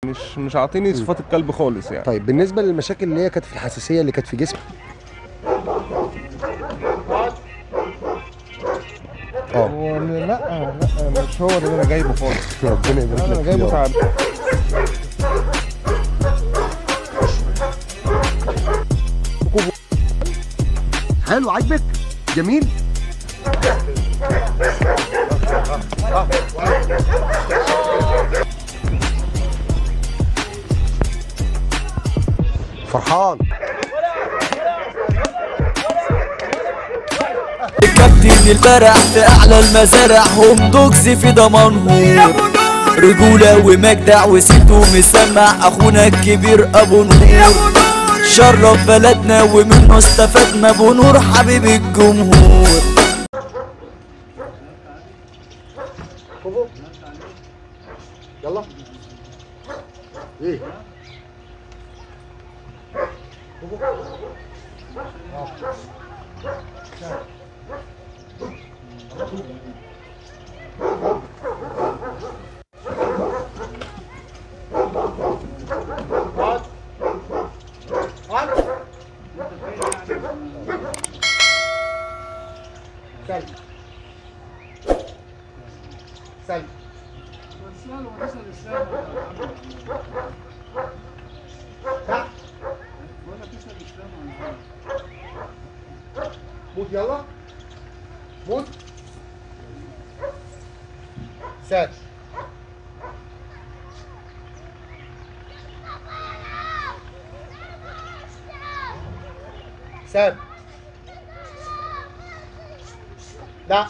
مش مش عاطيني صفات الكلب خالص يعني طيب بالنسبه للمشاكل اللي هي كانت في الحساسيه اللي كانت في جسمك اه هو لا لا مش هو ده اللي انا جايبه خالص ربنا يبارك انا لك جايبه فيه يا رب. تعب حلو عاجبك جميل فرحان الكابتن البرح في اعلى المزارع هم دوكس في ضمانهم رجولة ومجدع وسيته مسمع اخونا الكبير ابو نور شرف بلدنا ومنه استفدنا ابو نور حبيب الجمهور يلا ايه سلم سلم موت يلا موت سات سات لا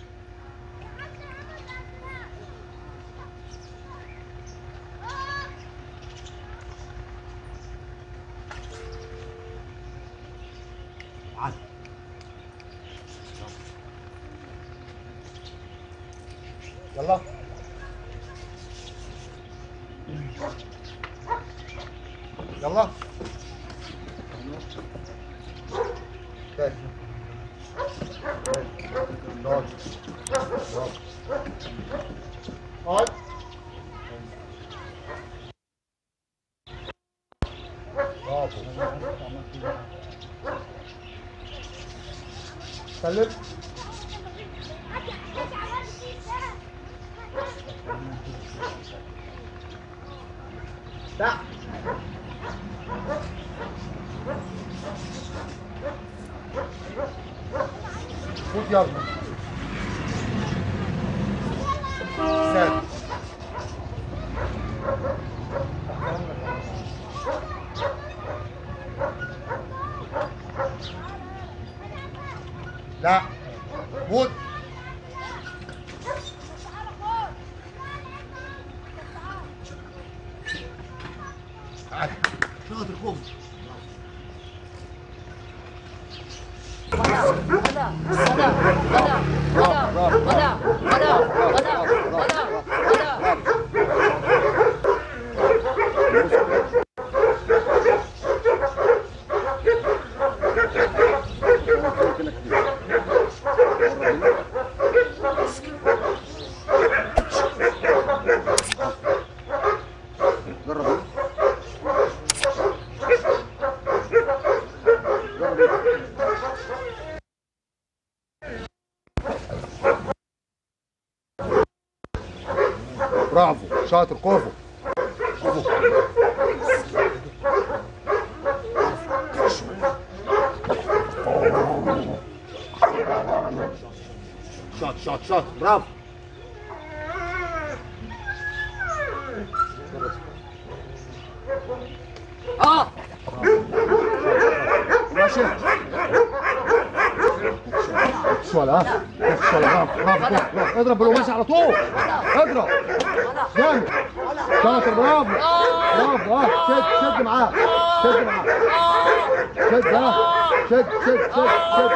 يلا يلا تاني. تاني. اقعد. اقعد. برافو. سلم لا فوت يلا ساد لا موت تعال شاطر قوم برافو شاطر كوفو كوفو شاط شاط شاط برافو اه ماشي ولا ها ولا برافو برافو برافو اضرب بالقماش على طول اضرب جامد شاطر برافو برافو اه شد شد معاه شد معاه شد ها شد شد شد شد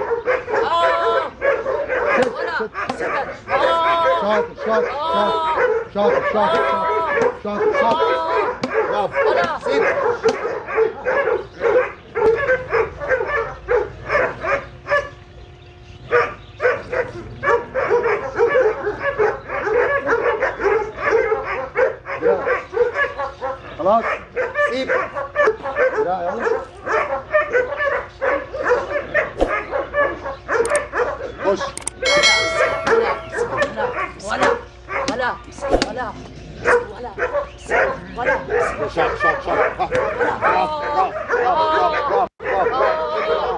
شد شد شاطر شاطر شاطر شاطر شاطر شاطر شاطر برافو سيب خلاص سيب لا يلا خش ولا ولا ولا ولا ولا شاط شاط شاط ها. برافو برافو برافو برافو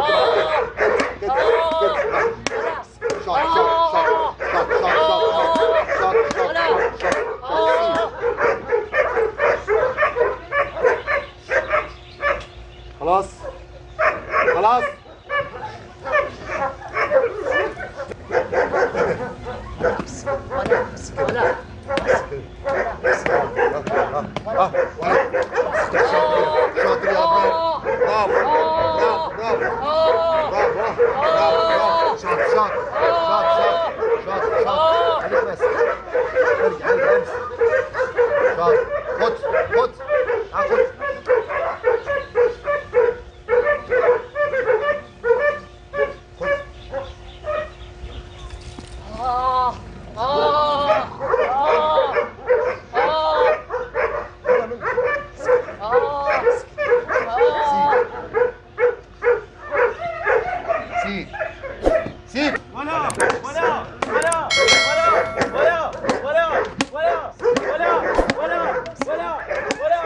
شاط شاط شاط شاط شاط شاط شاط شاط شاط خلاص خلاص ولا ها ولا شاطر يا برافو برافو برافو برافو برافو برافو شاط شاط شاط شاط شاط شاط خليك بس ارجع ارجع امسك شاط خد خد ها خد خد آه آه آه يلا منك آه سيب سيب ولا ولا ولا ولا ولا ولا ولا ولا ولا ولا ولا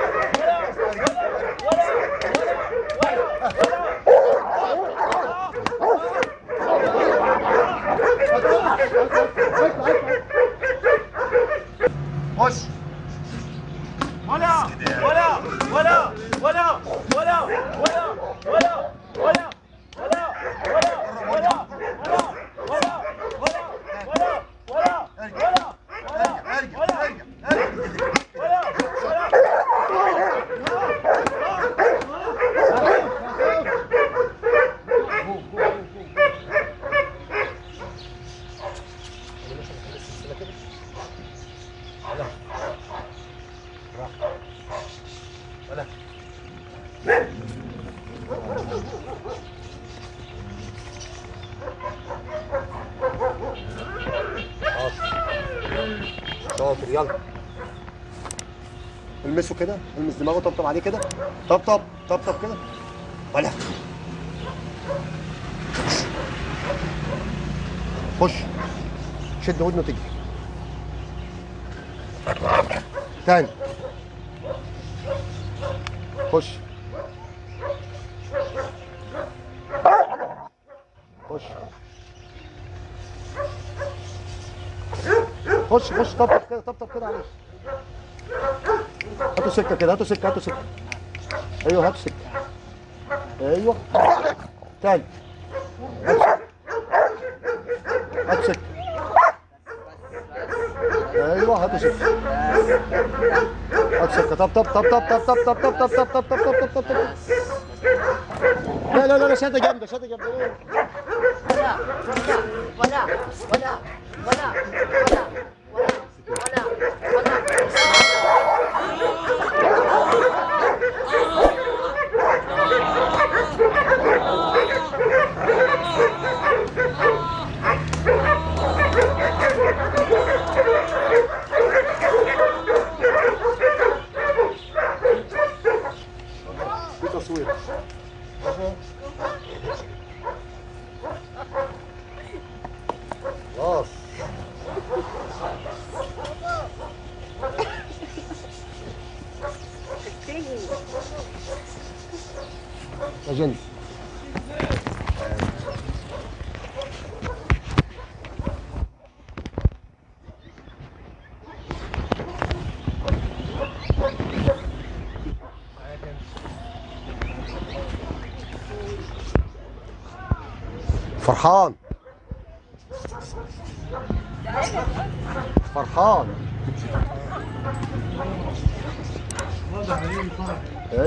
خش ولا ولا ولا ولا ولا ولا ولا ولا ولا ولا ولا ولا ولا ولا ولا ارجع ارجع ارجع ارجع شاطر يلا المسه كده المس دماغه طبطب عليه كده طبطب طبطب كده ولا خش شد ودنه تجري تاني خش خش خش خش طبطب كده طبطب كده عليه هاتوا سكه كده هاتوا سكه هاتوا سكه ايوه هاتوا سكه ايوه تاني هاتوا سكه هاتوا سكه ايوه هاتوا سكه هاتوا سكه طب طب طب طب طب طب طب طب طب طب طب طب طب طب طب لا لا لا لا شده جامده شده جامده ولا ولا ولا ولا ولا ولا ولا في تصوير خلاص أجند فرحان فرحان اي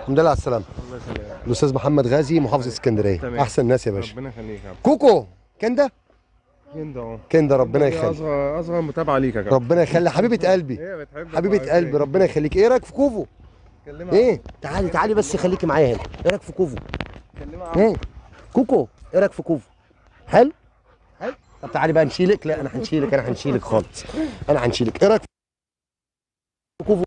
الحمد لله على السلامه الله يسلمك الاستاذ محمد غازي محافظ اسكندريه تمام. احسن ناس يا باشا ربنا يخليك يا عم كوكو كندا كندا اهو كندا ربنا دي يخليك اصغر اصغر متابعه ليك يا كابتن ربنا يخلي حبيبه قلبي هي بتحبك حبيبه وعايزاك. قلبي ربنا يخليك ايه رايك في كوفو كلمها ايه تعالي تعالي بس خليكي معايا هنا ايه رايك في كوفو كلمها ايه كوكو ايه رايك في كوفو حلو حلو طب تعالي بقى نشيلك لا انا هنشيلك انا هنشيلك خالص انا هنشيلك ايه رايك في كوفو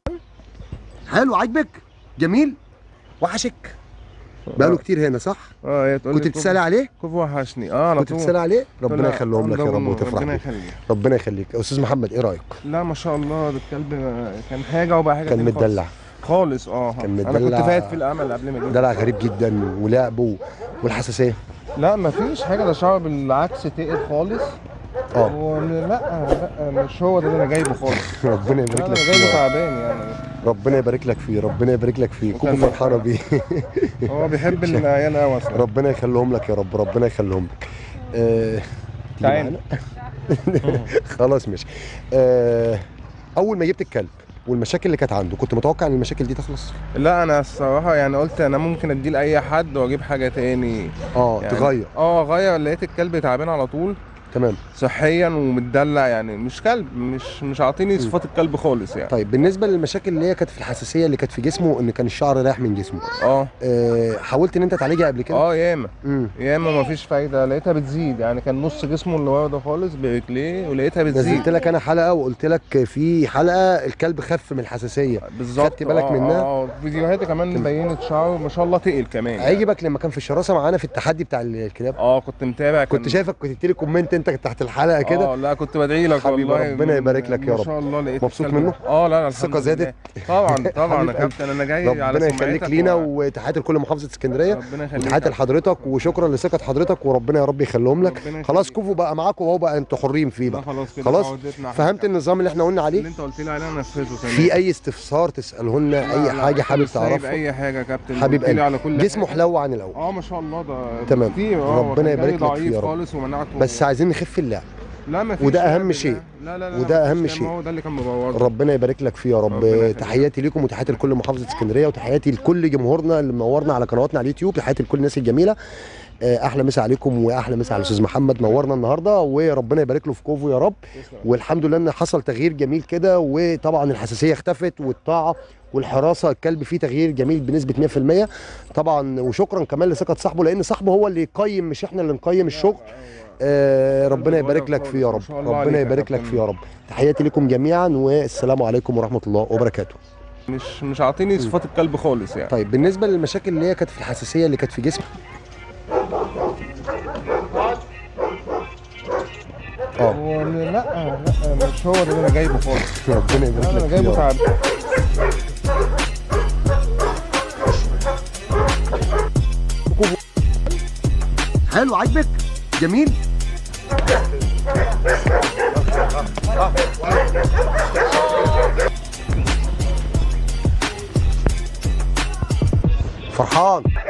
حلو عاجبك جميل وحشك بقاله كتير هنا صح اه هي تقول كنت لي بتسالي عليه كوفو- كوفو وحشني اه على كنت طول بتسالي عليه ربنا لا، يخليهم لك يا ده رب وتفرح ربنا بيه. يخليك ربنا يخليك استاذ محمد ايه رايك لا ما شاء الله ده الكلب كان حاجه وبقى حاجه كان تاني خالص. متدلع خالص اه كان انا كنت متدلع. فايت في الامل قبل ما يجي دلع غريب جدا ولعبه والحساسيه لا ما فيش حاجه ده شعر بالعكس تقل خالص اه و- لا لا مش هو ده اللي انا جايبه خالص ربنا لا يبارك انا لك جايبه فيه تعبان يعني ربنا يبارك لك فيه ربنا يبارك لك فيه كوكو وكان- فرحانه بيه هو بيحب العيال قوي اصلا ربنا يخليهم لك يا رب ربنا يخليهم لك آه... تيجي تعال. معانا؟ خلاص ماشي آه... اول ما جبت الكلب والمشاكل اللي كانت عنده كنت متوقع ان المشاكل دي تخلص لا انا الصراحه يعني قلت انا ممكن اديه لاي حد واجيب حاجه تاني اه يعني تغير اه غير لقيت الكلب تعبان على طول تمام صحيا ومتدلع يعني مش كلب مش مش عاطيني صفات الكلب خالص يعني طيب بالنسبه للمشاكل اللي هي كانت في الحساسيه اللي كانت في جسمه ان كان الشعر رايح من جسمه اه آه... حاولت ان انت تعالجها قبل كده اه ياما امم ياما مفيش فايده لقيتها بتزيد يعني كان نص جسمه اللي ورا ده خالص برجليه ولقيتها بتزيد نزلت لك انا حلقه وقلت لك في حلقه الكلب خف من الحساسيه بالظبط خدت بالك آه، منها؟ اه فيديوهاتي كمان بينت شعره ما شاء الله تقل كمان يعني. عجبك لما كان في الشراسه معانا في التحدي بتاع الكلاب اه كنت متابع كنت كان- شايفك كنت لي كومنت انت تحت الحلقه كده اه لا كنت بدعي لك حبيبي، والله ربنا يبارك لك يا ما رب. شاء الله لقيت مبسوط الكلب منه؟ ده. اه لا لا الثقة الحمد زادت؟ لله. طبعا طبعا حبيب يا قلبي. كابتن انا جاي على ربنا يخليك سمعتك لينا و- وتحياتي لكل محافظه اسكندريه ربنا يخليك وتحياتي لحضرتك وشكرا لثقه حضرتك وربنا يا رب يخليهم لك ربنا خلاص يخليك. كوفو بقى معاكم وهو بقى انتوا حرين فيه لا بقى خلاص كده خلاص عودتنا فهمت النظام اللي احنا قلنا عليه اللي انت قلت لي عليه انا نفذه تمام في اي استفسار تساله لنا لا، اي لا، حاجه كنت حابب مش سايب تعرفها اي حاجه يا كابتن حبيب قلت لي قلبي. على كل جسمه حاجة. حلو عن الاول اه ما شاء الله ده تمام. كتير اه ربنا كان جاي يبارك لك ضعيف فيه يا رب. خالص ومنعته بس عايزين نخف اللعب لا ما فيش وده لعب أهم ده. شيء. لا لا لا وده ما أهم فيش شيء. لعب، هو ده اللي كان مبوظ ربنا يبارك لك فيه يا رب ربنا يخليك. تحياتي ليكم وتحياتي لكل محافظه اسكندريه وتحياتي لكل جمهورنا اللي منورنا على قنواتنا على اليوتيوب تحياتي لكل الناس الجميله آه، احلى مسا عليكم واحلى مسا على الاستاذ محمد نورنا النهارده وربنا يبارك له في كوفو يا رب والحمد لله ان حصل تغيير جميل كده وطبعا الحساسيه اختفت والطاعه والحراسه الكلب فيه تغيير جميل بنسبه 100% طبعا وشكرا كمان لثقه صاحبه لان صاحبه هو اللي يقيم مش احنا اللي نقيم الشغل آه ربنا يبارك لك فيه يا رب ما شاء الله عليك ربنا يا يبارك لك كابتن. فيه يا رب تحياتي لكم جميعا والسلام عليكم ورحمه الله وبركاته مش مش عاطيني صفات الكلب خالص يعني طيب بالنسبه للمشاكل اللي هي كانت في الحساسيه اللي كانت في جسمه اه هو لا لا مش هو ده اللي انا جايبه خالص ربنا لا يبارك انا لك فيه جايبه يا رب. تعب حلو عاجبك جميل فرحان